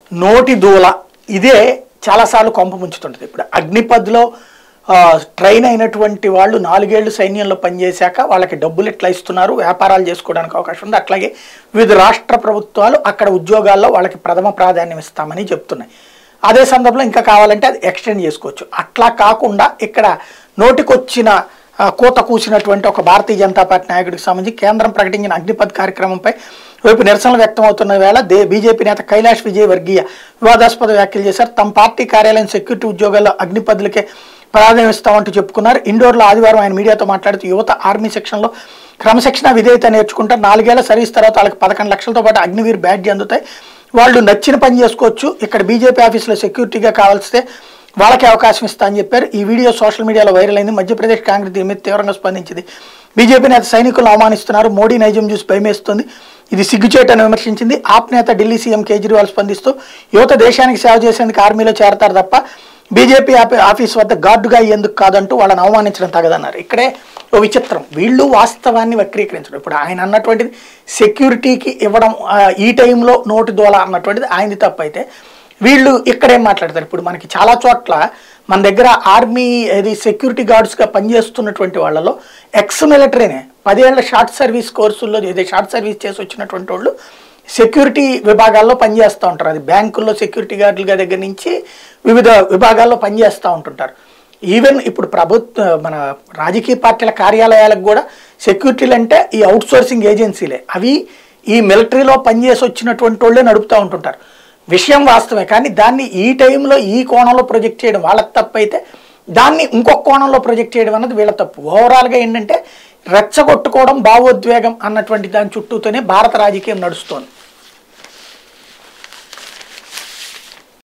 నోటి దూల ఇదే చాలాసార్లు కొంప ముంచుతుంటుంది ఇప్పుడు అగ్నిపథ్లో ఆ, ట్రైన్ అయినటువంటి వాళ్ళు నాలుగేళ్లు సైన్యంలో పనిచేశాక వాళ్ళకి డబ్బులు ఎట్లా ఇస్తున్నారు వ్యాపారాలు చేసుకోవడానికి అవకాశం ఉంది అట్లాగే వివిధ రాష్ట్ర ప్రభుత్వాలు అక్కడ ఉద్యోగాల్లో వాళ్ళకి ప్రథమ ప్రాధాన్యం ఇస్తామని చెప్తున్నాయి అదే సందర్భంలో ఇంకా కావాలంటే అది ఎక్స్టెండ్ చేసుకోవచ్చు అట్లా కాకుండా ఇక్కడ నోటికొచ్చిన ఆ, కూత కూసినటువంటి ఒక భారతీయ జనతా పార్టీ నాయకుడికి సంబంధించి కేంద్రం ప్రకటించిన అగ్నిపథ్ కార్యక్రమంపై వైపు నిరసనలు వ్యక్తమవుతున్న వేళ దే బీజేపీ నేత కైలాష్ విజయ్ వర్గీయ వివాదాస్పద వ్యాఖ్యలు చేశారు తమ పార్టీ కార్యాలయం సెక్యూరిటీ ఉద్యోగాల్లో అగ్నిపథులకే ప్రాధాన్యం ఇస్తామంటూ చెప్పుకున్నారు ఇండోర్లో ఆదివారం ఆయన మీడియాతో మాట్లాడుతూ యువత ఆర్మీ సెక్షన్లో క్రమశిక్షణ విధేయత నేర్చుకుంటారు నాలుగేళ్ల సర్వీస్ తర్వాత వాళ్ళకి పదకొండు లక్షలతో పాటు అగ్నివీర్ బ్యాడ్జీ అందుతాయి వాళ్ళు నచ్చిన పని చేసుకోవచ్చు ఇక్కడ బీజేపీ ఆఫీసులో సెక్యూరిటీగా కావాల్స్తే వాళ్ళకి అవకాశం ఇస్తా అని చెప్పారు ఈ వీడియో సోషల్ మీడియాలో వైరల్ అయింది మధ్యప్రదేశ్ కాంగ్రెస్ దీని మీద తీవ్రంగా స్పందించింది బీజేపీ నేత సైనికులను అవమానిస్తున్నారు మోడీ నైజం చూసి భయమేస్తుంది ఇది సిగ్గుచేటని విమర్శించింది ఆప్ నేత ఢిల్లీ సీఎం కేజ్రీవాల్ స్పందిస్తూ యువత దేశానికి సేవ చేసేందుకు ఆర్మీలో చేరతారు తప్ప బీజేపీ ఆఫీ- ఆఫీస్ వద్ద గార్డుగా ఎందుకు కాదంటూ వాళ్ళని అవమానించడం తగదన్నారు ఇక్కడే ఓ విచిత్రం వీళ్ళు వాస్తవాన్ని వక్రీకరించడం ఇప్పుడు ఆయన అన్నటువంటిది సెక్యూరిటీకి ఇవ్వడం ఆ, ఈ టైంలో నోటి దోల అన్నటువంటిది ఆయనది తప్పు అయితే వీళ్ళు ఇక్కడేం మాట్లాడతారు ఇప్పుడు మనకి చాలా చోట్ల మన దగ్గర ఆర్మీ ఇది సెక్యూరిటీ గార్డ్స్గా పనిచేస్తున్నటువంటి వాళ్ళలో ఎక్స్ మిలిటరీనే పదేళ్ల షార్ట్ సర్వీస్ కోర్సుల్లో ఏదో షార్ట్ సర్వీస్ చేసి వచ్చినటువంటి వాళ్ళు సెక్యూరిటీ విభాగాల్లో పనిచేస్తూ ఉంటారు అది బ్యాంకుల్లో సెక్యూరిటీ గార్డులుగా దగ్గర నుంచి వివిధ విభాగాల్లో పనిచేస్తూ ఉంటుంటారు ఈవెన్ ఇప్పుడు ప్రభుత్వ మన రాజకీయ పార్టీల కార్యాలయాలకు కూడా సెక్యూరిటీలు అంటే ఈ అవుట్ సోర్సింగ్ ఏజెన్సీలే అవి ఈ మిలిటరీలో పనిచేసి వచ్చినటువంటి వాళ్ళే నడుపుతూ ఉంటుంటారు విషయం వాస్తవమే కానీ దాన్ని ఈ టైంలో ఈ కోణంలో ప్రొజెక్ట్ చేయడం వాళ్ళకి తప్పు అయితే దాన్ని ఇంకొక కోణంలో ప్రొజెక్ట్ చేయడం అన్నది వీళ్ళ తప్పు ఓవరాల్గా ఏంటంటే రెచ్చగొట్టుకోవడం భావోద్వేగం అన్నటువంటి దాని చుట్టూతోనే భారత రాజకీయం నడుస్తోంది